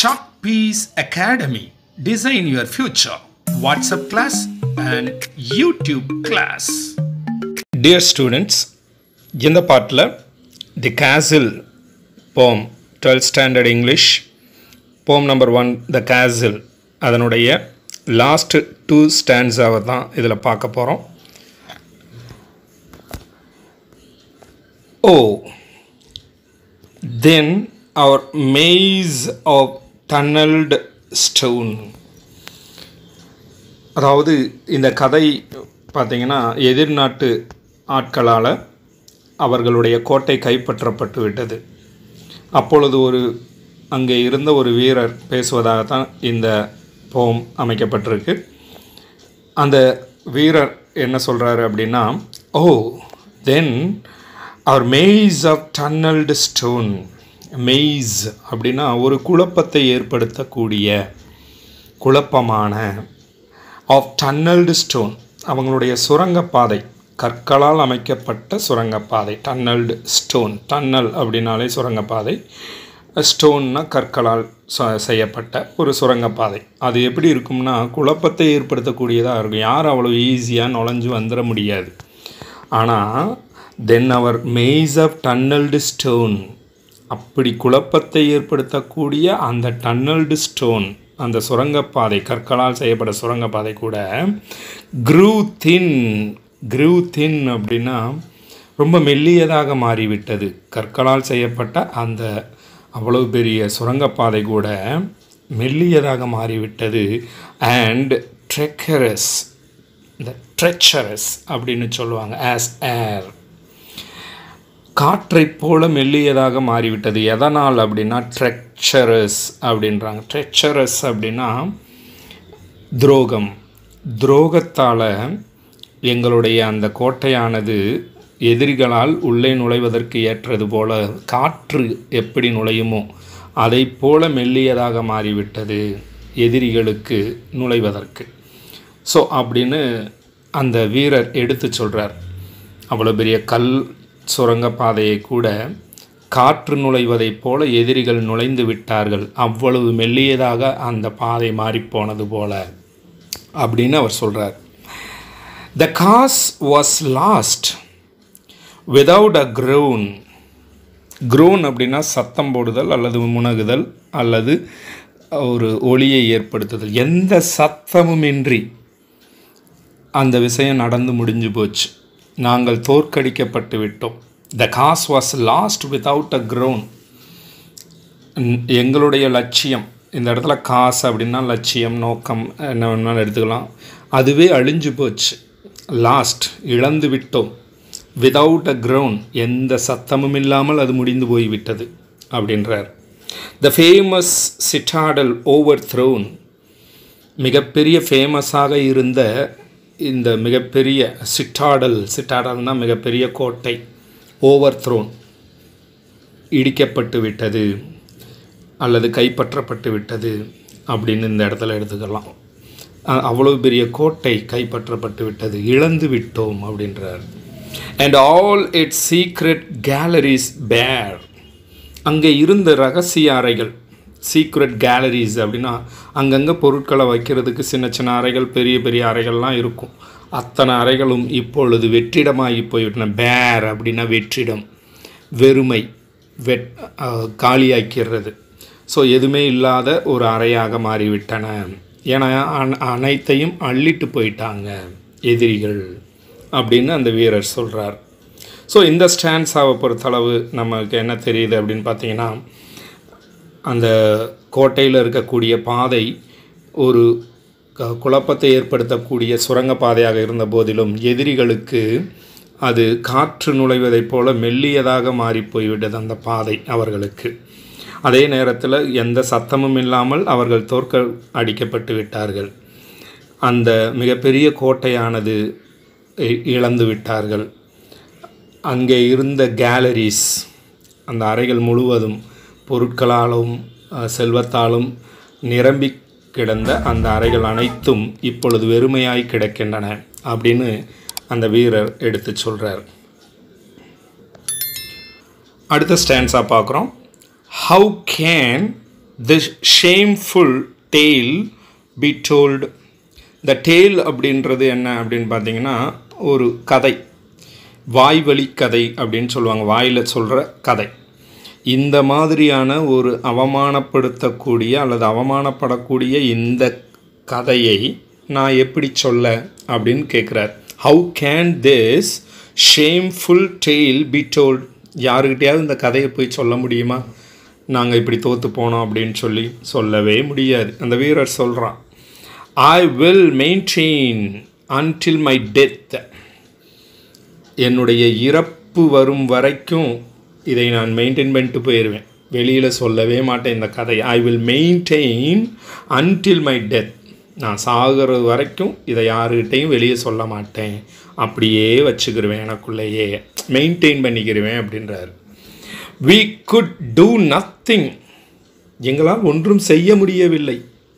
Chalk Piece Academy. Design your future. WhatsApp class and YouTube class. Dear students, இந்த பாட்டில் the castle poem twelfth standard English poem number one the castle அதனுடைய last two ஸ்டாண்ட்ஸாவை தான் இதில் பார்க்க போகிறோம் oh then அவர் maze of tunneled stone அதாவது இந்த கதை பார்த்தீங்கன்னா எதிர்நாட்டு ஆட்களால் அவர்களுடைய கோட்டை கைப்பற்றப்பட்டு விட்டது அப்பொழுது ஒரு அங்கே இருந்த ஒரு வீரர் பேசுவதாகத்தான் இந்த போம் அமைக்கப்பட்டிருக்கு அந்த வீரர் என்ன சொல்கிறாரு அப்படின்னா ஓ தென் அவர் maze of tunnelled stone maze அப்படின்னா ஒரு குழப்பத்தை ஏற்படுத்தக்கூடிய குழப்பமான ஆஃப் டன்னல்டு ஸ்டோன் அவங்களுடைய சுரங்கப்பாதை கற்களால் அமைக்கப்பட்ட சுரங்கப்பாதை டன்னல்டு ஸ்டோன் டன்னல் அப்படின்னாலே சுரங்கப்பாதை ஸ்டோன்னா கற்களால் ச- செய்யப்பட்ட ஒரு சுரங்கப்பாதை அது எப்படி இருக்கும்னா குழப்பத்தை ஏற்படுத்தக்கூடியதாக இருக்கும் யாரும் அவ்வளோ ஈஸியாக நுழைஞ்சு வந்துட முடியாது ஆனால் தென் அவர் மெய்ஸ் ஆஃப் டன்னல்டு ஸ்டோன் அப்படி குழப்பத்தை ஏற்படுத்தக்கூடிய அந்த டன்னல்டு ஸ்டோன் அந்த சுரங்கப்பாதை கற்களால் செய்யப்பட்ட சுரங்கப்பாதை கூட க்ரூ தின் க்ரூ தின் அப்படின்னா ரொம்ப மெல்லியதாக மாறிவிட்டது கற்களால் செய்யப்பட்ட அந்த அவ்வளவு பெரிய சுரங்கப்பாதை கூட மெல்லியதாக மாறிவிட்டது அண்ட் ட்ரெக்கரஸ் இந்த ட்ரெச்சரஸ் அப்படின்னு சொல்லுவாங்க ஆஸ் ஏர் காற்றைப் போல மெல்லியதாக மாறிவிட்டது எதனால் அப்படின்னா ட்ரெச்சரஸ் அப்படின்றாங்க ட்ரெச்சரஸ் அப்படின்னா துரோகம் துரோகத்தால் எங்களுடைய அந்த கோட்டையானது எதிரிகளால் உள்ளே நுழைவதற்கு ஏற்றது போல காற்று எப்படி நுழையுமோ அதைப் போல மெல்லியதாக மாறிவிட்டது எதிரிகளுக்கு நுழைவதற்கு ஸோ அப்படின்னு அந்த வீரர் எடுத்து சொல்கிறார் அவ்வளோ பெரிய கல் சுரங்கப்பாதையை கூட காற்று நுழைவதைப் போல எதிரிகள் நுழைந்து விட்டார்கள் அவ்வளவு மெல்லியதாக அந்த பாதை மாறிப்போனது போல அப்படின்னு அவர் சொல்கிறார் the cause was lost without a crown groan அப்படின்னா சத்தம் போடுதல் அல்லது முனகுதல் அல்லது ஒரு ஒளியை ஏற்படுத்துதல் எந்த சத்தமுமின்றி அந்த விஷயம் நடந்து முடிஞ்சு போச்சு நாங்கள் தோற்கடிக்கப்பட்டு விட்டோம் the cause was lost without a crown எங்களுடைய லட்சியம் இந்த இடத்துல காசு அப்படின்னா லட்சியம் நோக்கம் என்ன வேணாலும் எடுத்துக்கலாம் அதுவே அழிஞ்சு போச்சு லாஸ்ட் இழந்து விட்டோம் விதவுட் அ க்ரௌன் எந்த சத்தமும் இல்லாமல் அது முடிந்து போய்விட்டது அப்படின்றார் the famous citadel over throne மிகப்பெரிய ஃபேமஸாக இருந்த இந்த மிகப்பெரிய சிட்டாடல் சிட்டாடல்னா மிகப்பெரிய கோட்டை ஓவர் த்ரோன் இடிக்கப்பட்டு விட்டது அல்லது கைப்பற்றப்பட்டு விட்டது அப்படின்னு இந்த இடத்துல எடுத்துக்கலாம் அ- அவ்வளவு பெரிய கோட்டை கைப்பற்றப்பட்டு விட்டது இழந்து விட்டோம் அப்படின்றார் and all it secret galleries பேர் அங்கே இருந்த ரகசிய அறைகள் சீக்ரெட் கேலரிஸ் அப்படின்னா அங்கங்கே பொருட்களை வைக்கிறதுக்கு சின்ன சின்ன அறைகள் பெரிய பெரிய அறைகள்லாம் இருக்கும் அத்தனை அறைகளும் இப்பொழுது வெற்றிடமாகி போய்விட்டன பேர் அப்படின்னா வெற்றிடம் வெறுமை வெட் அஹ், காலியாக்கிறது ஸோ எதுவுமே இல்லாத ஒரு அறையாக மாறிவிட்டன ஏன்னா அன- அனைத்தையும் அள்ளிட்டு போயிட்டாங்க எதிரிகள் அப்படின்னு அந்த வீரர் சொல்கிறார் ஸோ இந்த ஸ்டான்ஸாவை பொறுத்தளவு நமக்கு என்ன தெரியுது அப்படின்னு பார்த்தீங்கன்னா அந்த கோட்டையில் இருக்கக்கூடிய பாதை ஒரு க- குழப்பத்தை ஏற்படுத்தக்கூடிய சுரங்கப்பாதையாக இருந்த போதிலும் எதிரிகளுக்கு அது காற்று நுழைவதைப் போல மெல்லியதாக மாறி போய்விட்டது அந்த பாதை அவர்களுக்கு அதே நேரத்தில் எந்த சத்தமும் இல்லாமல் அவர்கள் தோற்க அடிக்கப்பட்டு விட்டார்கள் அந்த மிகப்பெரிய கோட்டையானது இ- இழந்து விட்டார்கள் அங்கே இருந்த கேலரிஸ் அந்த அறைகள் முழுவதும் பொருட்களாலும் அஹ், செல்வத்தாலும் நிரம்பி கிடந்த அந்த அறைகள் அனைத்தும் இப்பொழுது வெறுமையாய் கிடக்கின்றன அப்படின்னு அந்த வீரர் எடுத்து சொல்கிறார் அடுத்த ஸ்டான்ஸாக பார்க்குறோம் how can the shameful tale be told இந்த டேல் அப்படின்றது என்ன அப்படின்னு பார்த்தீங்கன்னா ஒரு கதை வாய்வழி கதை அப்படின்னு சொல்லுவாங்க வாயில் சொல்கிற கதை இந்த மாதிரியான ஒரு அவமானப்படுத்தக்கூடிய அல்லது அவமானப்படக்கூடிய இந்த கதையை நான் எப்படி சொல்ல அப்படின்னு கேட்குறார் how can this shameful tale be told யாருக்கிட்டையாவது இந்த கதையை போய் சொல்ல முடியுமா நாங்கள் இப்படி தோற்று போனோம் அப்படின்னு சொல்லி சொல்லவே முடியாது அந்த வீரர் சொல்கிறான் I will maintain until my death என்னுடைய இறப்பு வரும் வரைக்கும் இதை நான் மெயின்டைன் பண்ணிட்டு போயிடுவேன் வெளியில் சொல்லவே மாட்டேன் இந்த கதை I will maintain until my death நான் சாகிறது வரைக்கும் இதை யாருக்கிட்டையும் வெளியே சொல்ல மாட்டேன் அப்படியே வச்சுக்கிருவேன் எனக்குள்ளேயே மெயின்டைன் பண்ணிக்கிருவேன் அப்படின்றாரு வி குட் டூ நத்திங் எங்களால் ஒன்றும் செய்ய முடியவில்லை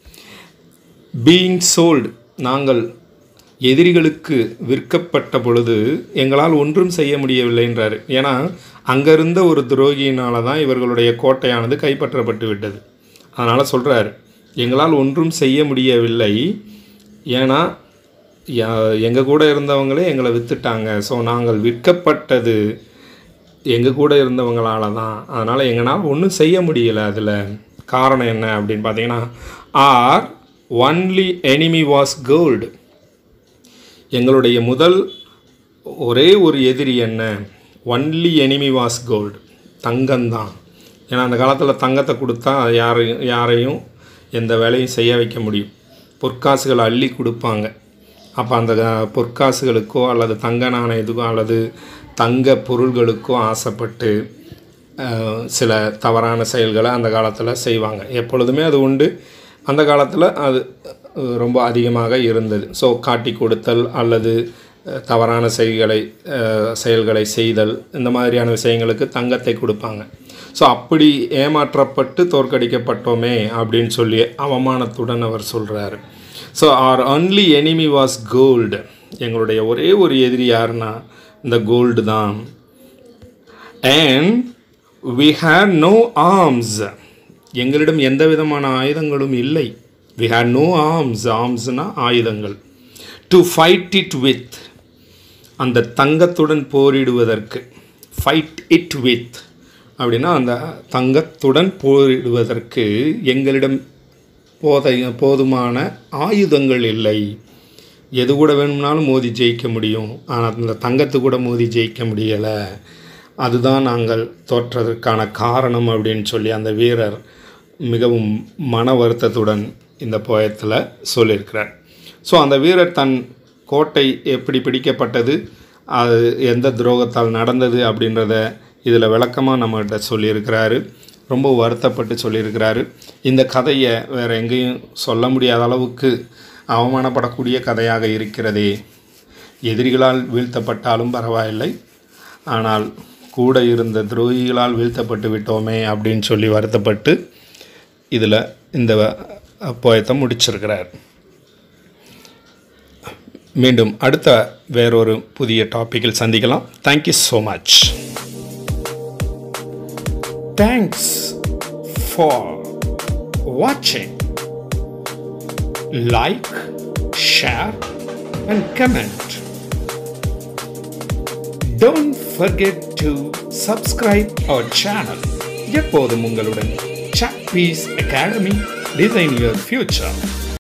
பீயிங் சோல்டு நாங்கள் எதிரிகளுக்கு விற்கப்பட்ட பொழுது எங்களால் ஒன்றும் செய்ய முடியவில்லைன்றார் ஏன்னா அங்கிருந்த ஒரு துரோகியினால தான் இவர்களுடைய கோட்டையானது கைப்பற்றப்பட்டு விட்டது அதனால் சொல்கிறார் எங்களால் ஒன்றும் செய்ய முடியவில்லை ஏன்னா எங்கள் கூட இருந்தவங்களே எங்களை விற்றுட்டாங்க ஸோ நாங்கள் விற்கப்பட்டது எங்கள் கூட இருந்தவங்களால தான் அதனால் எங்களால் ஒன்றும் செய்ய முடியலை அதில் காரணம் என்ன அப்படின்னு பார்த்தீங்கன்னா our only enemy was gold எங்களுடைய முதல் ஒரே ஒரு எதிரி என்ன ஒன்லி எனிமி வாஸ் கோல்டு தங்கம்தான் ஏன்னா அந்த காலத்தில் தங்கத்தை கொடுத்தா யாரையும் யாரையும் எந்த வேலையும் செய்ய வைக்க முடியும் பொற்காசுகளை அள்ளி கொடுப்பாங்க அப்போ அந்த பொற்காசுகளுக்கோ அல்லது தங்க நாணயத்துக்கோ அல்லது தங்க பொருள்களுக்கோ ஆசைப்பட்டு சில தவறான செயல்களை அந்த காலத்தில் செய்வாங்க எப்பொழுதுமே அது உண்டு அந்த காலத்தில் அது ரொம்ப அதிகமாக இருந்தது ஸோ காட்டி கொடுத்தல் அல்லது தவறான செயல்களை செயல்களை செய்தல் இந்த மாதிரியான விஷயங்களுக்கு தங்கத்தை கொடுப்பாங்க ஸோ அப்படி ஏமாற்றப்பட்டு தோற்கடிக்கப்பட்டோமே அப்படின்னு சொல்லி அவமானத்துடன் அவர் சொல்கிறாரு so our only enemy was gold எங்களுடைய ஒரே ஒரு எதிரி யாருன்னா இந்த கோல்டு தான் and we had no arms எங்களிடம் எந்த விதமான ஆயுதங்களும் இல்லை வி ஹேட் நோ ஆர்ம்ஸ் ஆர்ம்ஸ்னா ஆயுதங்கள் டு ஃபைட் இட் வித் அந்த தங்கத்துடன் போரிடுவதற்கு ஃபைட் இட் வித் அப்படின்னா அந்த தங்கத்துடன் போரிடுவதற்கு எங்களிடம் போதைய போதுமான ஆயுதங்கள் இல்லை எது கூட வேணும்னாலும் மோதி ஜெயிக்க முடியும் ஆனால் அந்த தங்கத்து கூட மோதி ஜெயிக்க முடியலை அதுதான் நாங்கள் தோற்றதற்கான காரணம் அப்படின்னு சொல்லி அந்த வீரர் மிகவும் மன வருத்தத்துடன் இந்த போயத்தில் சொல்லியிருக்கிறார் ஸோ அந்த வீரர் தன் கோட்டை எப்படி பிடிக்கப்பட்டது அது எந்த துரோகத்தால் நடந்தது அப்படின்றத இதில் விளக்கமாக நம்மகிட்ட சொல்லியிருக்கிறாரு ரொம்ப வருத்தப்பட்டு சொல்லியிருக்கிறாரு இந்த கதையை வேறு எங்கேயும் சொல்ல முடியாத அளவுக்கு அவமானப்படக்கூடிய கதையாக இருக்கிறதே எதிரிகளால் வீழ்த்தப்பட்டாலும் பரவாயில்லை ஆனால் கூட இருந்த துரோகிகளால் வீழ்த்தப்பட்டு விட்டோமே அப்படின்னு சொல்லி வருத்தப்பட்டு இதில் இந்த போயத்தை முடிச்சிருக்கிறார் மீண்டும் அடுத்த வேறொரு புதிய டாப்பிக்கில் சந்திக்கலாம் thank you so much thanks for வாட்சிங் like share and comment don't forget to subscribe our channel எப்போதும் உங்களுடன் Chalk Piece Academy design your future